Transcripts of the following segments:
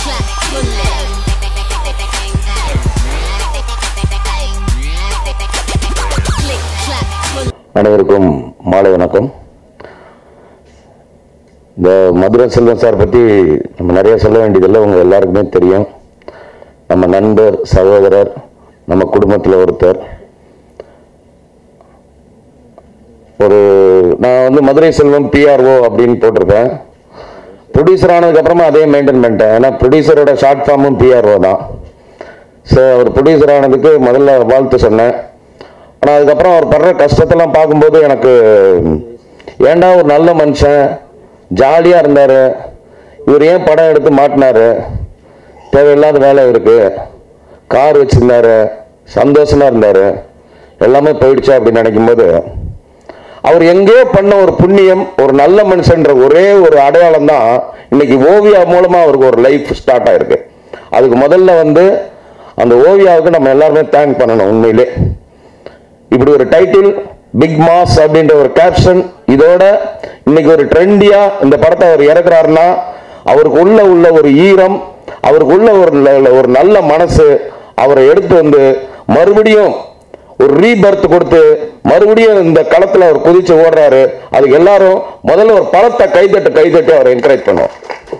அனைவருக்கும் மாலை வணக்கம் இந்த மதுரை செல்வம் சார் பற்றி நம்ம நிறைய சொல்ல வேண்டியதில்லை உங்கள் எல்லாருக்குமே தெரியும் நம்ம நண்பர் சகோதரர் நம்ம குடும்பத்தில் ஒருத்தர் ஒரு நான் வந்து மதுரை செல்வம் பிஆர்ஓ அப்படின்னு போட்டிருக்கேன் ப்ரொடியூசர் ஆனதுக்கப்புறமா அதே மெயின்டைன் பண்ணிட்டேன் ஏன்னா ப்ரொடியூசரோட ஷார்ட் ஃபார்மும் பிஆர்ஓ தான் ஸோ அவர் ப்ரொடியூசர் ஆனதுக்கு முதல்ல வாழ்த்து சொன்னேன் ஆனால் அதுக்கப்புறம் அவர் படுற கஷ்டத்தெல்லாம் பார்க்கும்போது எனக்கு ஏன்டா ஒரு நல்ல மனுஷன் ஜாலியாக இருந்தார் இவர் ஏன் படம் எடுத்து மாட்டினாரு தேவையில்லாத வேலை இருக்கு கார் வச்சிருந்தாரு சந்தோஷமா இருந்தார் எல்லாமே போயிடுச்சா அப்படின்னு நினைக்கும்போது அவர் எங்கேயோ பண்ண ஒரு புண்ணியம் ஒரு நல்ல மனுஷன்ற ஒரே ஒரு அடையாளம் தான் இன்னைக்கு ஓவியா மூலமா அவருக்கு ஒரு லைஃப் ஸ்டார்ட் ஆயிருக்கு அதுக்கு முதல்ல வந்து அந்த ஓவியாவுக்கு நம்ம எல்லாருமே தேங்க் பண்ணணும் உண்மையிலே இப்படி ஒரு டைட்டில் பிக் மாஸ் அப்படின்ற ஒரு கேப்ஷன் இதோட இன்னைக்கு ஒரு ட்ரெண்டியா இந்த படத்தை அவர் இறக்குறாருன்னா அவருக்கு உள்ள உள்ள ஒரு ஈரம் அவருக்கு உள்ள ஒரு ந- ஒரு நல்ல மனசு அவரை எடுத்து வந்து மறுபடியும் ஒரு ரீபர்த் கொடுத்து மறுபடியும் இந்த களத்துல அவர் குதிச்சு ஓடுறாரு அதுக்கு எல்லாரும் முதல்ல ஒரு பழத்தை கைதட்டு கைதட்டி அவரை என்கரேஜ் பண்ணுவோம்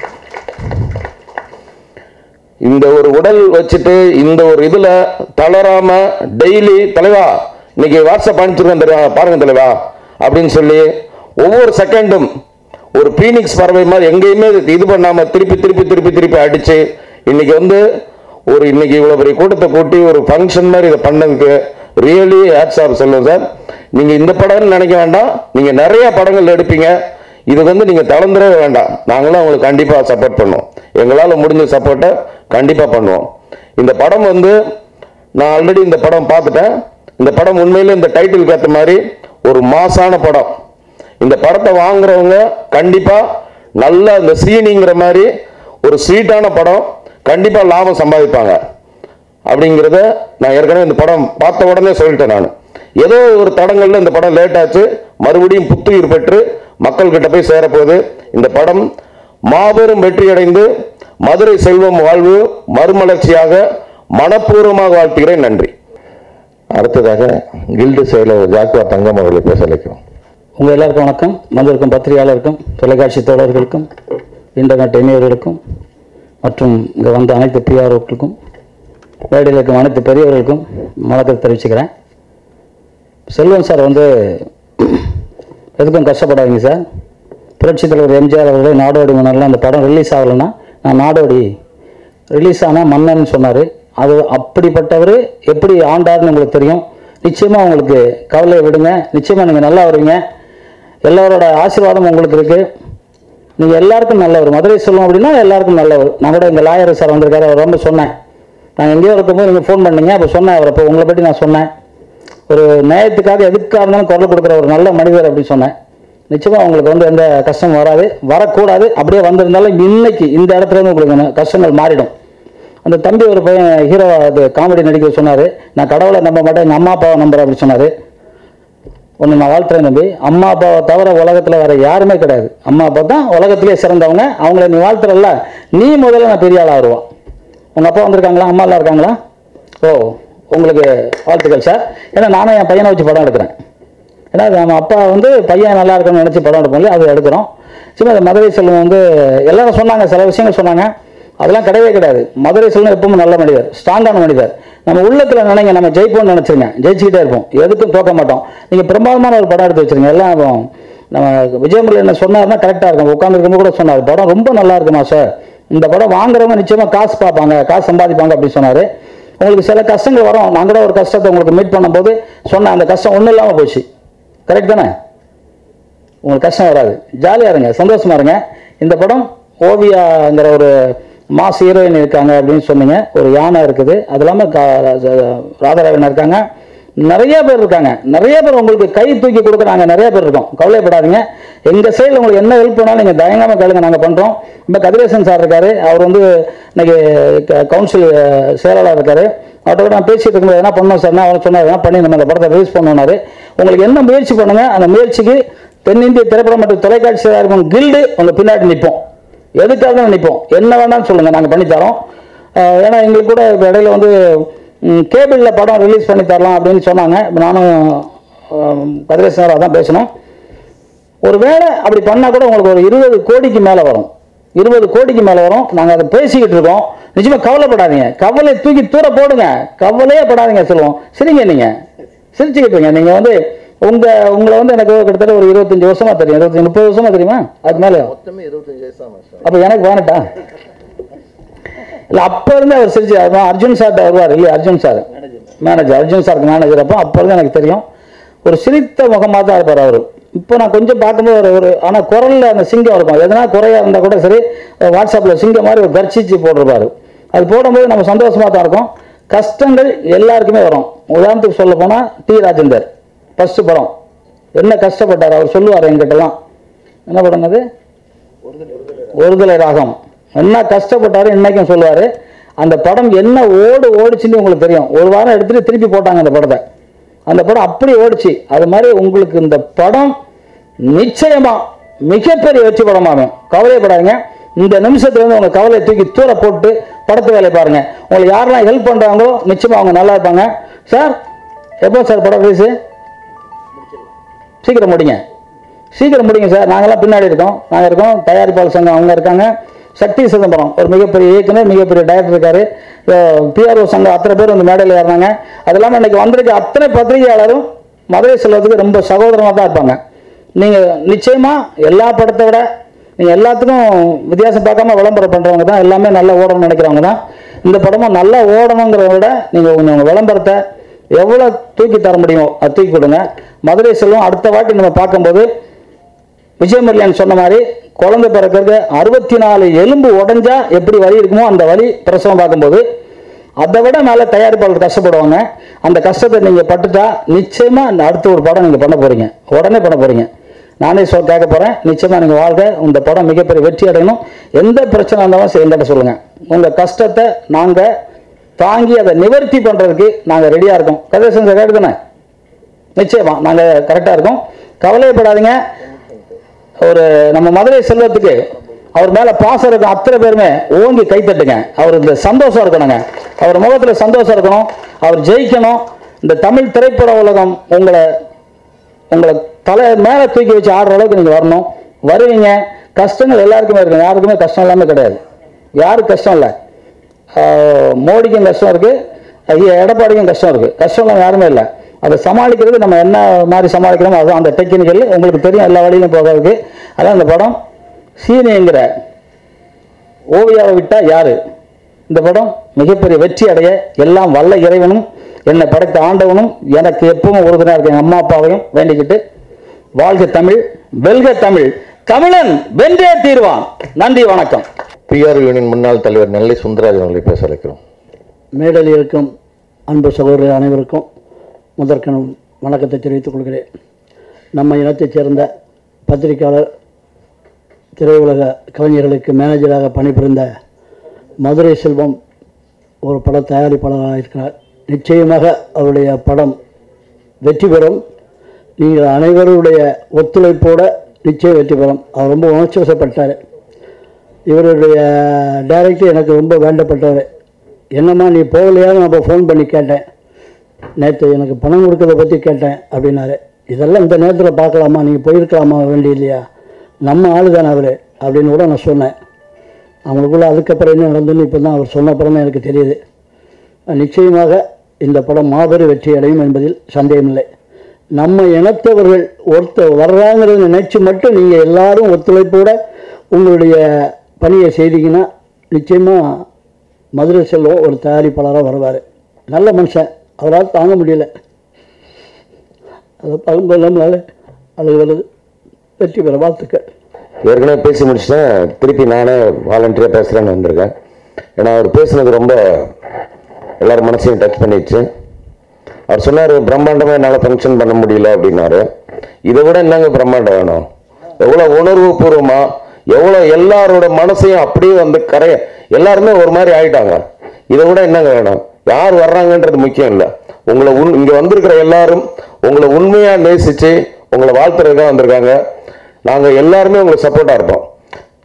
இந்த ஒரு உடல் வச்சுட்டு இந்த ஒரு இதுல தளராம டெய்லி தலைவா இன்னைக்கு வாட்ஸ்அப் அனுப்பிச்சிருக்கேன் தெரியுமா பாருங்க தலைவா அப்படின்னு சொல்லி ஒவ்வொரு செகண்டும் ஒரு பீனிக்ஸ் பறவை மாதிரி எங்கேயுமே இது பண்ணாம திருப்பி திருப்பி திருப்பி திருப்பி அடிச்சு இன்னைக்கு வந்து ஒரு இன்னைக்கு இவ்வளவு பெரிய கூட்டத்தை கூட்டி ஒரு ஃபங்க்ஷன் மாதிரி இதை பண்ணதுக்கு ரியலி ஹேட்ஸ் ஆஃப் சொல்லுவேன் சார் நீங்க இந்த படம்னு நினைக்க வேண்டாம் நீங்க நிறைய படங்கள் எடுப்பீங்க இது வந்து நீங்க தளர்ந்துடவே வேண்டாம் நாங்களும் உங்களுக்கு கண்டிப்பா சப்போர்ட் பண்ணுவோம் எங்களால முடிஞ்ச சப்போர்ட்டை கண்டிப்பா பண்ணுவோம் இந்த படம் வந்து நான் ஆல்ரெடி இந்த படம் பார்த்துட்டேன் இந்த படம் உண்மையிலே இந்த டைட்டிலுக்கு ஏற்ற மாதிரி ஒரு மாசான படம் இந்த படத்தை வாங்குறவங்க கண்டிப்பா நல்ல இந்த சீனிங்கிற மாதிரி ஒரு ஸ்வீட்டான படம் கண்டிப்பா லாபம் சம்பாதிப்பாங்க அப்படிங்கிறத நான் ஏற்கனவே இந்த படம் பார்த்த உடனே சொல்லிட்டேன் நான் ஏதோ ஒரு தடங்கள்ல இந்த படம் லேட் ஆச்சு மறுபடியும் புத்துயிர் பெற்று மக்கள்கிட்ட போய் சேரப்போகுது இந்த படம் மாபெரும் வெற்றி அடைந்து மதுரை செல்வம் வாழ்வு மறுமலர்ச்சியாக மனப்பூர்வமாக வாழ்த்துகிறேன் நன்றி அடுத்ததாக கில்டு செயலர் ஜாக்குவா தங்கம் அவர்களை பேச அழைக்கிறோம் உங்கள் எல்லாருக்கும் வணக்கம் வந்திருக்கும் பத்திரிகையாளருக்கும் தொலைக்காட்சி தோழர்களுக்கும் இன்டர்நெட் இணையர்களுக்கும் மற்றும் இங்கே வந்த அனைத்து பிஆர்ஓக்களுக்கும் மேடையில் இருக்கும் அனைத்து பெரியவர்களுக்கும் வணக்கத்தை தெரிவிச்சுக்கிறேன் செல்வம் சார் வந்து எதுக்கும் கஷ்டப்படாதீங்க சார் புரட்சித் தலைவர் எம்ஜிஆர் அவர்களே நாடோடி மன்னர்லாம் அந்த படம் ரிலீஸ் ஆகலைன்னா நான் நாடோடி ரிலீஸ் ஆனால் மன்னன் சொன்னார் அது அப்படிப்பட்டவர் எப்படி ஆண்டார்னு உங்களுக்கு தெரியும் நிச்சயமாக உங்களுக்கு கவலையை விடுங்க நிச்சயமாக நீங்கள் நல்லா வருவீங்க எல்லாரோட ஆசீர்வாதம் உங்களுக்கு இருக்குது நீங்கள் எல்லாருக்கும் நல்லவர் மதுரை சொல்லுவோம் அப்படின்னா எல்லாருக்கும் நல்லவர் நான் கூட எங்கள் லாயர் சார் வந்திருக்காரு அவர் ரொம்ப சொன்னேன் நான் எங்கேயோ இருக்கும்போது நீங்கள் ஃபோன் பண்ணீங்க அப்போ சொன்னேன் அவர் அப்போ உங்களை பற்றி நான் சொன்னேன் ஒரு நியாயத்துக்காக எதுக்காக இருந்தாலும் குரல் கொடுக்குற ஒரு நல்ல மனிதர் அப்படின்னு சொன்னேன் நிச்சயமாக உங்களுக்கு வந்து எந்த கஷ்டமும் வராது வரக்கூடாது அப்படியே வந்திருந்தாலும் இன்னைக்கு இந்த இடத்துல இருந்து உங்களுக்கு ந- கஷ்டங்கள் மாறிடும் அந்த தம்பி ஒரு பையன் ஹீரோ அது காமெடி நடிக்க சொன்னார் நான் கடவுளை நம்ப மாட்டேன் எங்கள் அம்மா அப்பாவை நம்புறேன் அப்படின்னு சொன்னார் ஒன்று நான் வாழ்த்துறேன் தம்பி அம்மா அப்பாவை தவிர உலகத்தில் வேற யாருமே கிடையாது அம்மா அப்பா தான் உலகத்திலே சிறந்தவங்க அவங்கள நீ வாழ்த்துறல்ல நீ முதல்ல நான் பெரிய ஆளாக வருவான் உங்கள் அப்பா வந்திருக்காங்களா அம்மா எல்லாம் இருக்காங்களா ஓ உங்களுக்கு வாழ்த்துக்கள் சார் ஏன்னா நானும் என் பையனை வச்சு படம் எடுக்கிறேன் ஏன்னா அது நம்ம அப்பா வந்து பையன் நல்லா இருக்கணும்னு நினச்சி படம் எடுப்போம் இல்லையா அது எடுக்கிறோம் சும்மா இந்த மதுரை செல்வம் வந்து எல்லாரும் சொன்னாங்க சில விஷயங்கள் சொன்னாங்க அதெல்லாம் கிடையவே கிடையாது மதுரை செல்வம் எப்பவும் நல்ல மனிதர் ஸ்ட்ராங்கான மனிதர் நம்ம உள்ளத்துல நினைங்க நம்ம ஜெயிப்போம்னு நினைச்சிருங்க ஜெயிச்சுக்கிட்டே இருப்போம் எதுக்கும் தோக்க மாட்டோம் நீங்க பிரமாதமான ஒரு படம் எடுத்து வச்சிருங்க எல்லாம் இப்போ நம்ம விஜயமுரளி என்ன சொன்னாருன்னா கரெக்டாக இருக்கும் உட்காந்துருக்கும் கூட சொன்னார் படம் ரொம்ப நல்லா இருக்குமா சார் இந்த படம் வாங்குறவங்க நிச்சயமா காசு பார்ப்பாங்க காசு சம்பாதிப்பாங்க அப்படின்னு சொன்னாரு உங்களுக்கு சில கஷ்டங்கள் வரும் நான் கூட ஒரு கஷ்டத்தை உங்களுக்கு மீட் பண்ணும்போது சொன்னேன் அந்த கஷ்டம் ஒன்றும் இல்லாமல் போச்சு கரெக்ட் தானே உங்களுக்கு கஷ்டம் வராது ஜாலியாக இருங்க சந்தோஷமா இருங்க இந்த படம் ஓவியாங்கிற ஒரு மாஸ் ஹீரோயின் இருக்காங்க அப்படின்னு சொன்னீங்க ஒரு யானை இருக்குது அது இல்லாமல் ராதாராவன் இருக்காங்க நிறைய பேர் இருக்காங்க நிறைய பேர் உங்களுக்கு கை தூக்கி கொடுக்குறாங்க நிறைய பேர் இருக்கோம் கவலைப்படாதீங்க எங்கள் சைடில் உங்களுக்கு என்ன ஹெல்ப் பண்ணாலும் நீங்கள் தயங்காமல் கேளுங்க நாங்கள் பண்ணுறோம் இப்போ கதிரேசன் சார் இருக்காரு அவர் வந்து இன்னைக்கு க- கவுன்சில் அஹ், செயலாளர் இருக்காரு அவர்கிட்ட கூட நான் பேசிட்டு இருக்கும்போது என்ன பண்ணோம் சார்னா அவர் சொன்னார் என்ன பண்ணி நம்ம இந்த படத்தை ரிலீஸ் பண்ணோம்னாரு உங்களுக்கு என்ன முயற்சி பண்ணுங்க அந்த முயற்சிக்கு தென்னிந்திய திரைப்படம் மற்றும் தொலைக்காட்சி தயாரிப்பு கில்டு உங்க பின்னாடி நிற்போம் எதுக்காக நினைப்போம் என்ன வேணாலும் சொல்லுங்கள் நாங்கள் பண்ணித்தரோம் அஹ் ஏன்னா எங்களுக்கு கூட இப்போ இடையில வந்து கேபிளில் படம் ரிலீஸ் பண்ணி தரலாம் அப்படின்னு சொன்னாங்க இப்ப நானும் கதிரேசன் சார் அதான் பேசினோம் ஒருவேளை அப்படி பண்ணால் கூட உங்களுக்கு ஒரு இருபது கோடிக்கு மேலே வரும் இருபது கோடிக்கு மேலே வரும் நாங்கள் அதை பேசிக்கிட்டு இருக்கோம் நிச்சயமாக கவலைப்படாதீங்க கவலை தூக்கி தூர போடுங்க கவலையே படாதீங்க சொல்லுவோம் சிரிங்க நீங்கள் சிரிச்சுக்கிட்டு இருங்க நீங்கள் வந்து உங்க உங்களை வந்து எனக்கு கிட்டத்தட்ட ஒரு இருபத்தஞ்சு வருஷமா தெரியும் இருபத்தஞ்சு முப்பது வருஷமா தெரியுமா அதுக்கு மேலே மொத்தமே இருபத்தஞ்சு வயசு தான் மாஸ்டர் அப்போ எனக்கு வேணட்டா இல்லை அப்போ இருந்து அவர் சிரிச்சு அதான் அர்ஜுன் சார் வருவார் இல்லையா அர்ஜுன் சார் மேனேஜர் அர்ஜுன் சாருக்கு மேனேஜர் அப்போ அப்போ இருந்து எனக்கு தெரியும் ஒரு சிரித்த முகமாக தான் இருப்பார் அவர் இப்போ நான் கொஞ்சம் பார்க்கும்போது ஒரு ஒரு ஆனால் குரலில் அந்த சிங்கம் இருக்கும் எதனா குறையா இருந்தால் கூட சரி வாட்ஸ்அப்பில் சிங்கம் மாதிரி ஒரு கர்ச்சிச்சு போட்டிருப்பாரு அது போடும்போது நம்ம சந்தோஷமாக தான் இருக்கும் கஷ்டங்கள் எல்லாருக்குமே வரும் உதாரணத்துக்கு சொல்ல போனால் டி ராஜேந்தர் ஃபர்ஸ்ட் படம் என்ன கஷ்டப்பட்டார் அவர் சொல்லுவார் என்கிட்டலாம் என்ன படம் அது ஒருதலை ராகம் என்ன கஷ்டப்பட்டாரு இன்னைக்கும் சொல்லுவாரு அந்த படம் என்ன ஓடு ஓடிச்சுன்னு உங்களுக்கு தெரியும் ஒரு வாரம் எடுத்துட்டு திருப்பி போட்டாங்க அந்த படத்தை அந்த படம் அப்படி ஓடிச்சு அது மாதிரி உங்களுக்கு இந்த படம் நிச்சயமா மிகப்பெரிய வெற்றி படமாகும் கவலைப்படாதீங்க இந்த நிமிஷத்துல இருந்து உங்க கவலையை தூக்கி தூர போட்டு படத்து வேலையை பாருங்க உங்களுக்கு யாரெல்லாம் ஹெல்ப் பண்றாங்களோ நிச்சயமா அவங்க நல்லா இருப்பாங்க சார் எப்போ சார் படம் ரிலீஸு சீக்கிரம் முடிங்க சீக்கிரம் முடிங்க சார் நாங்கெல்லாம் பின்னாடி இருக்கோம் நாங்கள் இருக்கோம் தயாரிப்பாளர் சங்கம் அவங்க இருக்காங்க சக்தி சிதம்பரம் ஒரு மிகப்பெரிய இயக்குனர் மிகப்பெரிய டைரக்டர் இருக்காரு பிஆர்ஓ சங்கம் அத்தனை பேர் வந்து மேடையில் ஏறினாங்க அது இல்லாமல் இன்னைக்கு வந்திருக்க அத்தனை பத்திரிகையாளரும் மதுரை செல்வத்துக்கு ரொம்ப சகோதரமாக தான் இருப்பாங்க நீங்கள் நிச்சயமாக எல்லா படத்தை விட நீங்கள் எல்லாத்துக்கும் வித்தியாசம் பார்க்காம விளம்பரம் பண்ணுறவங்க தான் எல்லாமே நல்லா ஓடணும்னு நினைக்கிறவங்க தான் இந்த படமும் நல்லா ஓடணுங்கிறத விட நீங்கள் கொஞ்சம் உங்கள் விளம்பரத்தை எவ்வளோ தூக்கி தர முடியுமோ அது தூக்கி கொடுங்க மதுரை செல்வம் அடுத்த வாட்டி நம்ம பார்க்கும்போது விஜயமுரளியன் சொன்ன மாதிரி குழந்தை பிறக்கிறது அறுபத்தி நாலு எலும்பு உடைஞ்சா எப்படி வலி இருக்குமோ அந்த வலி பிரசவம் பார்க்கும்போது அதை விட மேலே தயாரிப்பாளர் கஷ்டப்படுவாங்க அந்த கஷ்டத்தை நீங்கள் பட்டுட்டா நிச்சயமா இந்த அடுத்த ஒரு படம் நீங்கள் பண்ண போறீங்க உடனே பண்ண போறீங்க நானே சொல் கேட்க போறேன் நிச்சயமா நீங்கள் வாழ்க இந்த படம் மிகப்பெரிய வெற்றி அடையணும் எந்த பிரச்சனை இருந்தாலும் சரி என்கிட்ட சொல்லுங்க உங்க கஷ்டத்தை நாங்கள் தாங்கி அதை நிவர்த்தி பண்றதுக்கு நாங்கள் ரெடியா இருக்கோம் கதிரேசன் சார் கேட்டு தானே நிச்சயமா நாங்கள் கரெக்டாக இருக்கோம் கவலைப்படாதீங்க ஒரு நம்ம மதுரை செல்வத்துக்கு அவர் மேல பாசம் இருக்க அத்தனை பேருமே ஓங்கி கை தட்டுங்க அவர் இந்த சந்தோஷம் இருக்கணுங்க அவர் முகத்துல சந்தோஷம் இருக்கணும் அவர் ஜெயிக்கணும் இந்த தமிழ் திரைப்பட உலகம் உங்களை உங்களை தலை மேல தூக்கி வச்சு ஆடுற அளவுக்கு நீங்க வரணும் வருவீங்க கஷ்டங்கள் எல்லாருக்குமே இருக்கு யாருக்குமே கஷ்டம் இல்லாம கிடையாது யாருக்கு கஷ்டம் இல்லை ஆஹ் மோடிக்கும் கஷ்டம் இருக்கு ஐயா எடப்பாடிக்கும் கஷ்டம் இருக்கு கஷ்டம் இல்லாம யாருமே இல்லை அதை சமாளிக்கிறது நம்ம என்ன மாதிரி சமாளிக்கிறோமோ அதுதான் அந்த டெக்னிக்கல் உங்களுக்கு தெரியும் எல்லா வழியிலும் போகிறதுக்கு அதான் இந்த படம் சீனிங்கிற ஓவியாவை விட்டா யாரு இந்த படம் மிகப்பெரிய வெற்றி அடைய எல்லாம் வல்ல இறைவனும் என்னை படைத்த ஆண்டவனும் எனக்கு எப்பவும் உறுதுணையா இருக்கு எங்க அம்மா அப்பாவையும் வேண்டிக்கிட்டு வாழ்க தமிழ் வெல்க தமிழ் தமிழன் வென்றே தீர்வான் நன்றி வணக்கம் பிஆர் யூனியன் முன்னாள் தலைவர் நெல்லை சுந்தரராஜன் அவர்களை பேச அழைக்கிறோம் மேடலில் இருக்கும் அன்பு சகோதரர் அனைவருக்கும் முதற்கணும் வணக்கத்தை தெரிவித்துக் கொள்கிறேன் நம்ம இனத்தைச் சேர்ந்த பத்திரிகையாளர் திரையுலக கலைஞர்களுக்கு மேனேஜராக பணிபுரிந்த மதுரை செல்வம் ஒரு பட தயாரிப்பாளராக இருக்கிறார் நிச்சயமாக அவருடைய படம் வெற்றி பெறும் நீங்கள் அனைவருடைய ஒத்துழைப்போட நிச்சயம் வெற்றி பெறும் அவர் ரொம்ப உணர்ச்சி வசப்பட்டார் இவருடைய டைரக்டர் எனக்கு ரொம்ப வேண்டப்பட்டவர் என்னம்மா நீ போகலையான்னு நான் ஃபோன் பண்ணி கேட்டேன் நேற்று எனக்கு பணம் கொடுக்கறத பற்றி கேட்டேன் அப்படின்னாரு இதெல்லாம் இந்த நேரத்தில் பார்க்கலாமா நீங்கள் போயிருக்கலாமா வேண்டி இல்லையா நம்ம ஆளு தானே அவர் அப்படின்னு கூட நான் சொன்னேன் அவங்களுக்குள்ள அதுக்கப்புறம் என்ன நடந்ததுன்னு இப்போ தான் அவர் சொன்ன அப்புறம் தான் எனக்கு தெரியுது நிச்சயமாக இந்த படம் மாபெரும் வெற்றி அடையும் என்பதில் சந்தேகமில்லை நம்ம இனத்தவர்கள் ஒருத்தர் வர்றாங்கிறத நினைச்சு மட்டும் நீங்கள் எல்லாரும் ஒத்துழைப்போட உங்களுடைய பணியை செய்தீங்கன்னா நிச்சயமாக மதுரை செல்வம் ஒரு தயாரிப்பாளராக வருவார் நல்ல மனுஷன் அவரால் தாங்க முடியல அதை பார்க்கும்போது நம்மளால் அழுகு வருது வெற்றி பெற வாழ்த்துக்கள் ஏற்கனவே பேசி முடிச்சிட்டேன் திருப்பி நானே வாலண்டியராக பேசுகிறேன்னு வந்திருக்கேன் ஏன்னா அவர் பேசுனது ரொம்ப எல்லார் மனசையும் டச் பண்ணிடுச்சு அவர் சொன்னார் பிரம்மாண்டமாக என்னால் ஃபங்க்ஷன் பண்ண முடியல அப்படின்னாரு இதை விட என்னங்க பிரம்மாண்டம் வேணும் எவ்வளோ உணர்வு பூர்வமாக எவ்வளோ எல்லாரோட மனசையும் அப்படியே வந்து கரைய எல்லாருமே ஒரு மாதிரி ஆயிட்டாங்க இதை விட என்னங்க வேணும் யார் வர்றாங்கன்றது முக்கியம் இல்லை உங்களை உன் இங்கே வந்திருக்கிற எல்லாரும் உங்களை உண்மையாக நேசித்து உங்களை வாழ்த்துறதுக்காக வந்திருக்காங்க நாங்கள் எல்லாருமே உங்களுக்கு சப்போர்ட்டாக இருப்போம்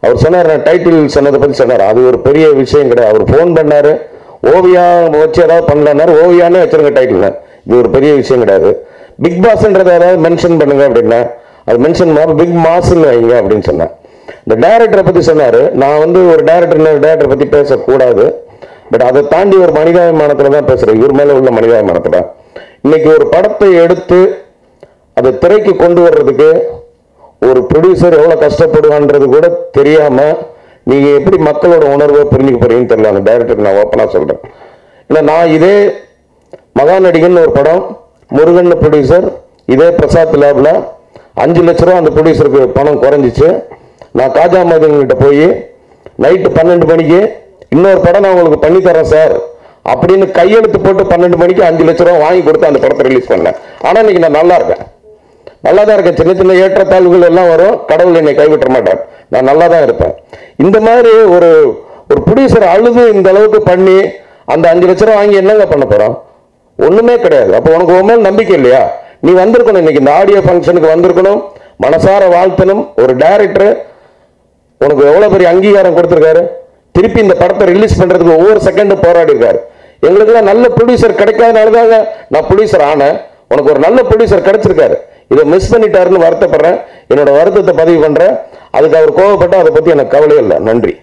அவர் சொன்னார் நான் டைட்டில் சொன்னதை பற்றி சொன்னார் அது ஒரு பெரிய விஷயம் கிடையாது அவர் ஃபோன் பண்ணாரு ஓவியா வச்சு ஏதாவது பண்ணலன்னாரு ஓவியானே வச்சிருங்க டைட்டில் இது ஒரு பெரிய விஷயம் கிடையாது பிக் பாஸ்ன்றதை ஏதாவது மென்ஷன் பண்ணுங்க அப்படின்னா அது மென்ஷன் பண்ணாம பிக் மாஸ்ன்னு வைங்க அப்படின்னு சொன்னேன் இந்த டைரக்டரை பற்றி சொன்னார் நான் வந்து ஒரு டைரக்டர் டைரக்டரை பற்றி பேசக்கூடாது பட் அதை தாண்டி ஒரு மனிதாபிமானத்தில் தான் பேசுகிறேன் இவர் மேலே உள்ள மனிதாபிமானத்தில் இன்னைக்கு ஒரு படத்தை எடுத்து அதை திரைக்கு கொண்டு வர்றதுக்கு ஒரு ப்ரொடியூசர் எவ்வளோ கஷ்டப்படுவான்றது கூட தெரியாம நீங்க எப்படி மக்களோட உணர்வை புரிஞ்சுக்க போறீங்கன்னு தெரியல அந்த டைரக்டர் நான் ஓப்பனாக சொல்றேன் இல்லை நான் இதே மகாநடிகன் ஒரு படம் முருகன் ப்ரொடியூசர் இதே பிரசாத் லேப்ல அஞ்சு லட்ச ரூபா அந்த ப்ரொடியூசருக்கு பணம் குறைஞ்சிச்சு நான் காஜா மதன்கிட்ட போய் நைட்டு பன்னெண்டு மணிக்கு இன்னொரு படம் நான் உங்களுக்கு பண்ணி தரேன் சார் அப்படின்னு கையெழுத்து போட்டு பன்னெண்டு மணிக்கு அஞ்சு லட்ச ரூபா வாங்கி கொடுத்து அந்த படத்தை ரிலீஸ் பண்ணேன் ஆனா இன்னைக்கு நான் நல்லா இருக்கேன் நல்லா தான் இருக்கேன் சின்ன சின்ன ஏற்றத்தாழ்வுகள் எல்லாம் வரும் கடவுள் என்னை கைவிட்ட மாட்டார் நான் நல்லா தான் இருப்பேன் இந்த மாதிரி ஒரு ஒரு ப்ரொடியூசர் அழுது இந்த அளவுக்கு பண்ணி அந்த அஞ்சு லட்ச ரூபா வாங்கி என்னங்க பண்ண போறோம் ஒண்ணுமே கிடையாது அப்போ உனக்கு உன் மேல் நம்பிக்கை இல்லையா நீ வந்திருக்கணும் இன்னைக்கு இந்த ஆடியோ ஃபங்க்ஷனுக்கு வந்திருக்கணும் மனசார வாழ்த்தணும் ஒரு டைரக்டர் உனக்கு எவ்வளவு பெரிய அங்கீகாரம் கொடுத்திருக்காரு திருப்பி இந்த படத்தை ரிலீஸ் பண்றதுக்கு ஒவ்வொரு செகண்டும் போராடி இருக்காரு எங்களுக்கெல்லாம் நல்ல ப்ரொடியூசர் கிடைக்காதனால தாங்க நான் ப்ரொடியூசர் ஆனேன் உனக்கு ஒரு நல்ல ப்ரொடியூசர் கிடைச்சிருக்காரு இதை மிஸ் பண்ணிட்டாருன்னு வருத்தப்படுறேன் என்னோட வருத்தத்தை பதிவு பண்றேன் அதுக்கு அவர் கோவப்பட்டா அதை பத்தி எனக்கு கவலையே இல்லை நன்றி